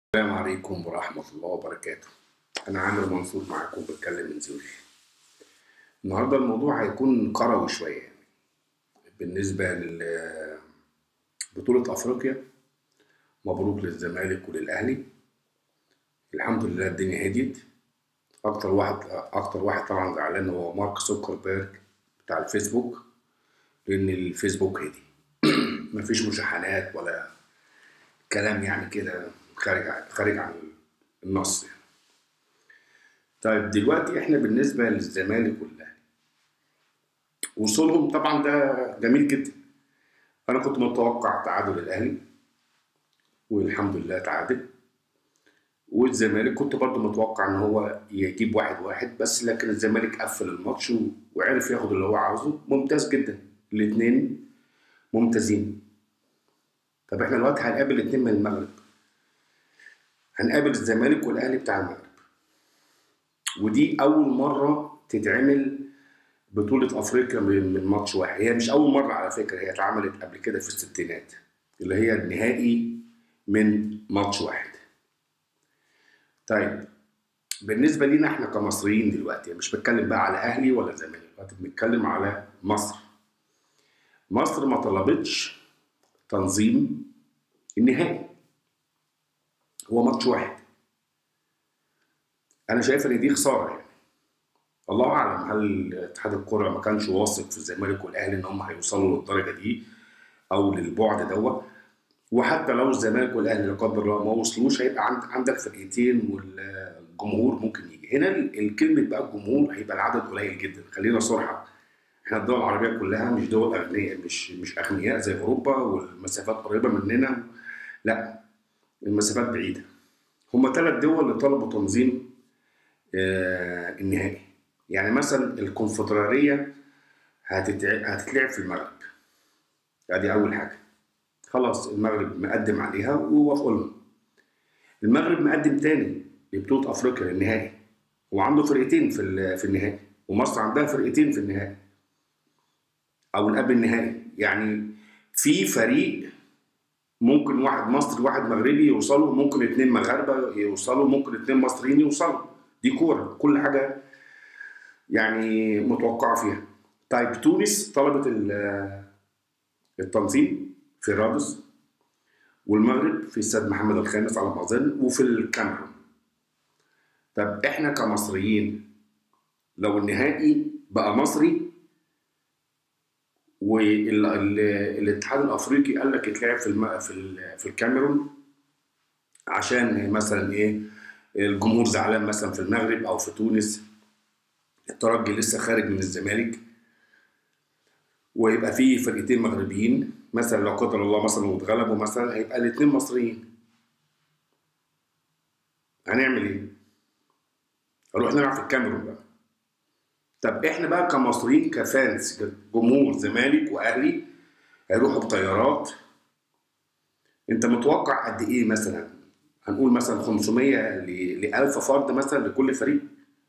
السلام عليكم ورحمة الله وبركاته أنا عامر منصور معاكم بتكلم من زوري النهاردة الموضوع هيكون كروي شوية يعني بالنسبة لبطولة أفريقيا مبروك للزمالك وللأهلي الحمد لله الدنيا هديت أكتر واحد أكتر واحد طبعا زعلان هو مارك زوكربيرج بتاع الفيسبوك لأن الفيسبوك هدي مفيش مشاحنات ولا كلام يعني كده خارج عن خارج عن النص يعني. طيب دلوقتي احنا بالنسبه للزمالك والاهلي وصولهم طبعا ده جميل جدا انا كنت متوقع تعادل الاهلي والحمد لله تعادل والزمالك كنت برضه متوقع ان هو يجيب واحد واحد بس لكن الزمالك قفل الماتش و- وعرف ياخد اللي هو عاوزه ممتاز جدا الاثنين ممتازين طب احنا دلوقتي هنقابل الاثنين من المغرب هنقابل الزمالك والاهلي بتاع المغرب ودي اول مره تتعمل بطوله افريقيا من من ماتش واحد هي مش اول مره على فكره هي اتعملت قبل كده في الستينات اللي هي النهائي من ماتش واحد طيب بالنسبه لينا احنا كمصريين دلوقتي مش بتكلم بقى على اهلي ولا زمالك دلوقتي بنتكلم على مصر مصر ما طلبتش تنظيم النهائي هو ماتش واحد انا شايف ان دي خساره يعني الله اعلم هل اتحاد الكره ما كانش واثق في الزمالك والاهلي ان هم هيوصلوا للدرجه دي او للبعد دوت وحتى لو الزمالك والاهلي لا قدر الله ما وصلوش هيبقى عند عندك فرقتين والجمهور ممكن يجي هنا ال- الكلمه بقى الجمهور هيبقى العدد قليل جدا خلينا صراحه احنا الدول العربيه كلها مش دول اغنياء مش مش اغنياء زي اوروبا والمسافات قريبه مننا لا المسافات بعيده هم ثلاث دول اللي طلبوا تنظيم آه، النهائي يعني مثلا الكونفدراليه هتتع- هتتلعب في المغرب ادي اول حاجه خلاص المغرب مقدم عليها ووافقوا لنا المغرب مقدم تاني لبطوله افريقيا للنهائي وعنده فرقتين في ال- في النهائي ومصر عندها فرقتين في النهائي او قبل النهائي يعني في فريق ممكن واحد مصري واحد مغربي يوصلوا ممكن اتنين مغاربه يوصلوا ممكن اتنين مصريين يوصلوا دي كوره كل حاجه يعني متوقعه فيها طيب تونس طلبت ال- التنظيم في رادس والمغرب في استاد محمد الخامس على ما اظن وفي الكاميرون طب احنا كمصريين لو النهائي بقى مصري والاتحاد الافريقي قال لك يتلعب في الم... في ال... في الكاميرون عشان مثلا ايه الجمهور زعلان مثلا في المغرب او في تونس الترجي لسه خارج من الزمالك ويبقى فيه فرقتين مغربيين مثلا لو قدر الله مثلا واتغلبوا مثلا هيبقى الاثنين مصريين هنعمل ايه؟ هنروح نلعب في الكاميرون بقى طب احنا بقى كمصريين كفانس جمهور زمالك واهلي هيروحوا بطيارات انت متوقع قد ايه مثلا هنقول مثلا 500 ل 1000 فرد مثلا لكل فريق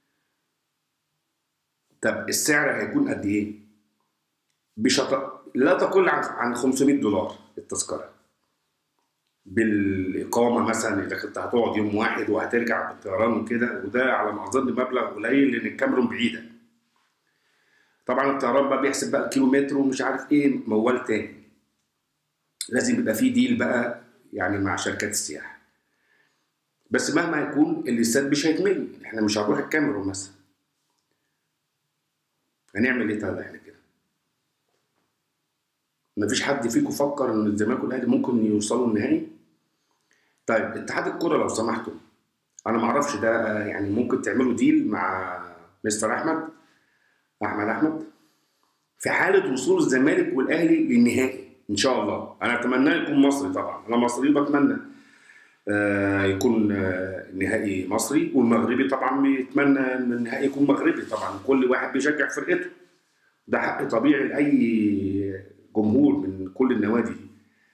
طب السعر هيكون قد ايه بشط... لا تقل عن عن 500 دولار التذكره بالاقامه مثلا اذا كنت هتقعد يوم واحد وهترجع بالطيران وكده وده على ما اظن مبلغ قليل لان الكاميرون بعيده طبعا الطيران بقى بيحسب بقى الكيلومتر ومش عارف ايه موال تاني لازم يبقى في ديل بقى يعني مع شركات السياحه بس مهما يكون الاستاد مش هيتملي احنا مش هنروح الكاميرون مثلا هنعمل ايه طيب احنا كده مفيش حد فيكم فكر ان الزمالك والاهلي ممكن يوصلوا النهائي طيب اتحاد الكره لو سمحتوا انا معرفش ده يعني ممكن تعملوا ديل مع مستر احمد احمد احمد في حاله وصول الزمالك والاهلي للنهائي ان شاء الله انا اتمنى يكون مصري طبعا انا مصري بتمنى آه، يكون آه، النهائي مصري والمغربي طبعا بيتمنى ان النهائي يكون مغربي طبعا كل واحد بيشجع فرقته ده حق طبيعي لاي جمهور من كل النوادي دي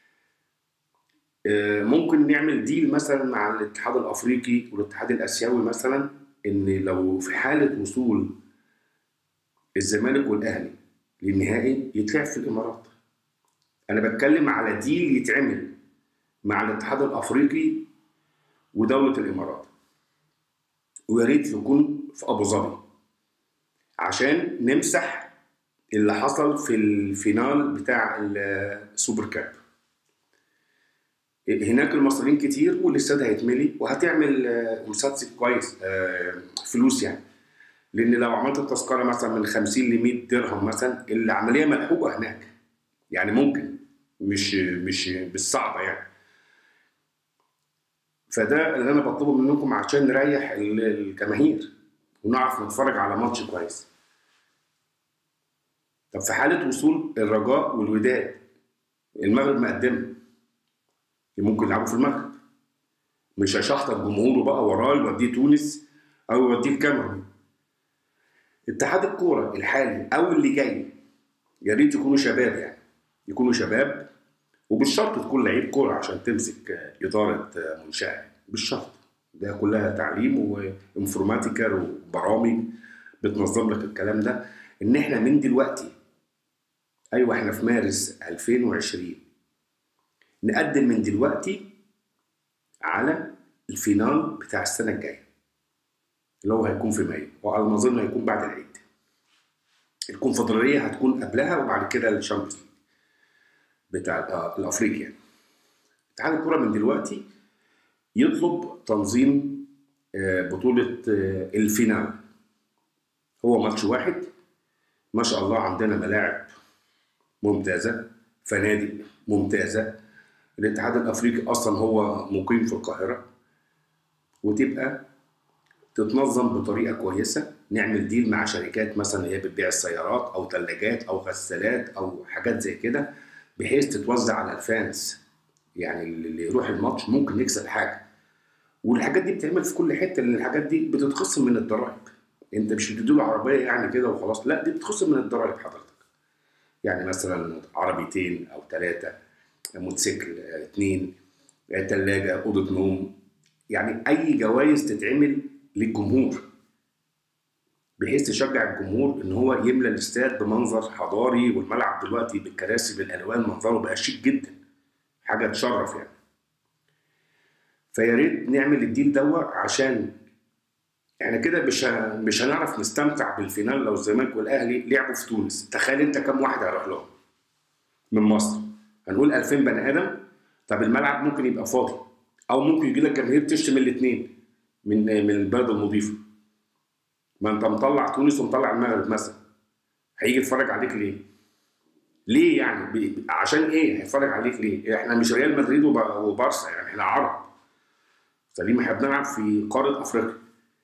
آه، ممكن نعمل ديل مثلا مع الاتحاد الافريقي والاتحاد الاسيوي مثلا ان لو في حاله وصول الزمالك والاهلي للنهائي يتلعب في الامارات انا بتكلم على ديل يتعمل مع الاتحاد الافريقي ودوله الامارات ويا ريت يكون في ابو ظبي عشان نمسح اللي حصل في الفينال بتاع السوبر كاب هناك المصريين كتير والاستاد هيتملي وهتعمل آه، مسدس كويس آه، فلوس يعني لان لو عملت التذكره مثلا من 50 ل 100 درهم مثلا العمليه ملحوقه هناك يعني ممكن مش مش بالصعبه يعني فده اللي انا بطلبه منكم عشان نريح ال- الجماهير ونعرف نتفرج على ماتش كويس طب في حاله وصول الرجاء والوداد المغرب مقدمه ممكن يلعبوا في المغرب مش هيشحطط جمهوره بقى وراه يوديه تونس او يوديه الكاميرون اتحاد الكوره الحالي او اللي جاي يا ريت يكونوا شباب يعني يكونوا شباب ومش شرط تكون لعيب كوره عشان تمسك آه، اداره آه، منشاه مش شرط ده كلها تعليم وانفورماتيكا وبرامج بتنظم لك الكلام ده ان احنا من دلوقتي ايوه احنا في مارس 2020 نقدم من دلوقتي على الفينال بتاع السنه الجايه اللي هو هيكون في مايو وعلى ما اظن هيكون بعد العيد الكونفدراليه هتكون قبلها وبعد كده الشامبيونز ليج بتاع آه، الافريقي يعني اتحاد الكوره من دلوقتي يطلب تنظيم آه، بطوله آه، الفينال هو ماتش واحد ما شاء الله عندنا ملاعب ممتازه فنادق ممتازه الاتحاد الافريقي اصلا هو مقيم في القاهره وتبقى تتنظم بطريقه كويسه نعمل ديل مع شركات مثلا هي بتبيع السيارات او ثلاجات او غسالات او حاجات زي كده بحيث تتوزع على الفانس يعني اللي يروح الماتش ممكن يكسب حاجه والحاجات دي بتعمل في كل حته لان الحاجات دي بتتخصم من الضرائب انت مش بتديله عربيه يعني كده وخلاص لا دي بتتخصم من الضرائب حضرتك يعني مثلا عربيتين او ثلاثه موتوسيكل آه، اتنين آه، تلاجة أوضة نوم يعني أي جوائز تتعمل للجمهور بحيث تشجع الجمهور إن هو يملى الاستاد بمنظر حضاري والملعب دلوقتي بالكراسي بالألوان منظره بقى شيك جدا حاجة تشرف يعني فيا ريت نعمل الديل دوا عشان احنا كده مش ه- مش هنعرف نستمتع بالفينال لو الزمالك والاهلي لعبوا في تونس تخيل انت كم واحد هيروح لهم من مصر هنقول 2000 بني ادم طب الملعب ممكن يبقى فاضي او ممكن يجي لك جماهير تشتم الاثنين من من البلد المضيفه ما انت مطلع تونس ومطلع المغرب مثلا هيجي يتفرج عليك ليه؟ ليه يعني؟ ب- عشان ايه هيتفرج عليك ليه؟ احنا مش ريال مدريد وب- وبارسا يعني احنا عرب سليم احنا بنلعب في قاره افريقيا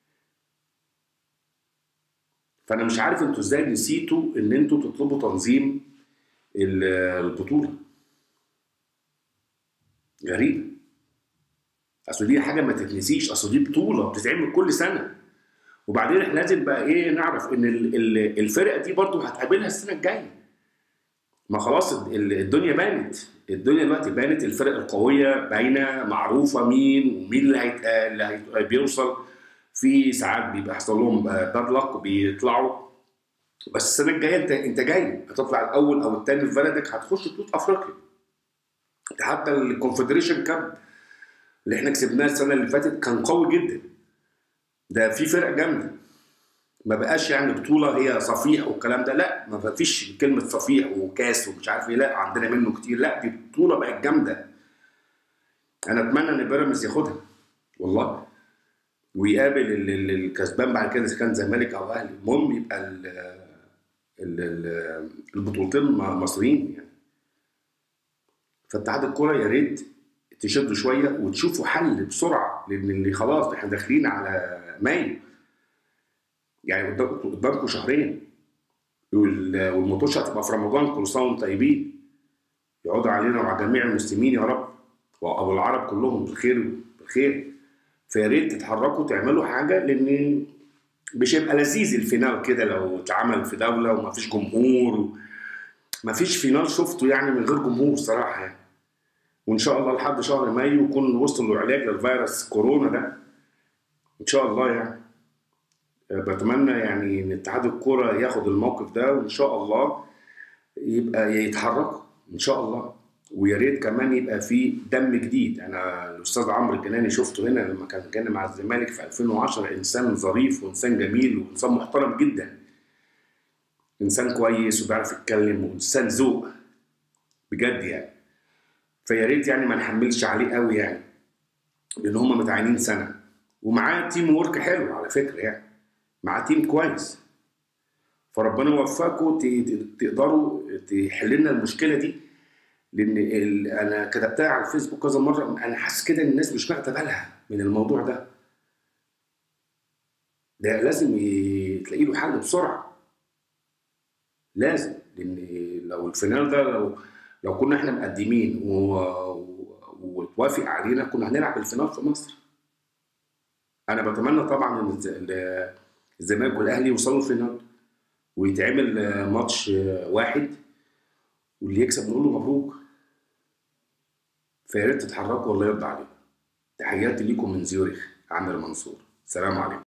فانا مش عارف انتوا ازاي نسيتوا ان انتوا تطلبوا تنظيم ال- البطوله غريبه اصل دي حاجه ما تتنسيش اصل دي بطوله بتتعمل كل سنه وبعدين احنا لازم بقى ايه نعرف ان ال- ال- الفرقه دي برضو هتقابلها السنه الجايه ما خلاص ال- الدنيا بانت الدنيا دلوقتي بانت الفرق القويه باينه معروفه مين ومين اللي هيت... اللي هيت... بيوصل في ساعات بيبقى يحصل لهم باد لك وبيطلعوا بس السنه الجايه انت انت جاي هتطلع الاول او الثاني في بلدك هتخش بطوله افريقيا حتى الكونفدريشن كاب اللي احنا كسبناه السنه اللي فاتت كان قوي جدا ده في فرق جامده ما بقاش يعني بطوله هي صفيح والكلام ده لا ما فيش كلمه صفيح وكاس ومش عارف ايه لا عندنا منه كتير لا دي بطوله بقت جامده انا اتمنى ان بيراميدز ياخدها والله ويقابل ال- ال- الكسبان بعد كده اذا كان زمالك او اهلي المهم يبقى ال- ال- ال- البطولتين م- مصريين يعني فاتحاد الكوره يا ريت تشدوا شويه وتشوفوا حل بسرعه لان اللي خلاص احنا داخلين على مايو يعني قدام- قدامكم شهرين وال- والمطوشه هتبقى في رمضان كل سنه وانتم طيبين يقعدوا علينا وعلى جميع المسلمين يا رب او العرب كلهم بالخير بالخير فيا ريت تتحركوا تعملوا حاجه لان مش هيبقى لذيذ الفينال كده لو اتعمل في دوله ومفيش جمهور و... مفيش فينال شفته يعني من غير جمهور صراحه يعني وان شاء الله لحد شهر مايو يكون وصلوا لعلاج للفيروس كورونا ده ان شاء الله يعني بتمنى يعني ان اتحاد الكوره ياخد الموقف ده وان شاء الله يبقى يتحركوا ان شاء الله ويا ريت كمان يبقى في دم جديد انا الاستاذ عمرو الجناني شفته هنا لما كان جانا مع الزمالك في 2010 انسان ظريف وانسان جميل وانسان محترم جدا انسان كويس وبيعرف يتكلم وانسان ذوق بجد يعني فيا ريت يعني ما نحملش عليه قوي يعني لان هم متعينين سنه ومعاه تيم ورك حلو على فكره يعني معاه تيم كويس فربنا يوفقكم ت- ت- تقدروا تحل لنا المشكله دي لان ال... انا كتبتها على الفيسبوك كذا مره انا حاسس كده ان الناس مش واخده بالها من الموضوع ده ده لازم ي- تلاقي له حل بسرعه لازم لان لو الفينال ده لو لو كنا احنا مقدمين و... و... وتوافق علينا كنا هنلعب الفينال في مصر انا بتمنى طبعا ان الز- ال- الزمالك والاهلي يوصلوا الفينال ويتعمل آه، ماتش آه، واحد واللي يكسب نقول له مبروك فيا ريت تتحركوا والله يرضى عليكم تحياتي ليكم من زيورخ عامر منصور سلام عليكم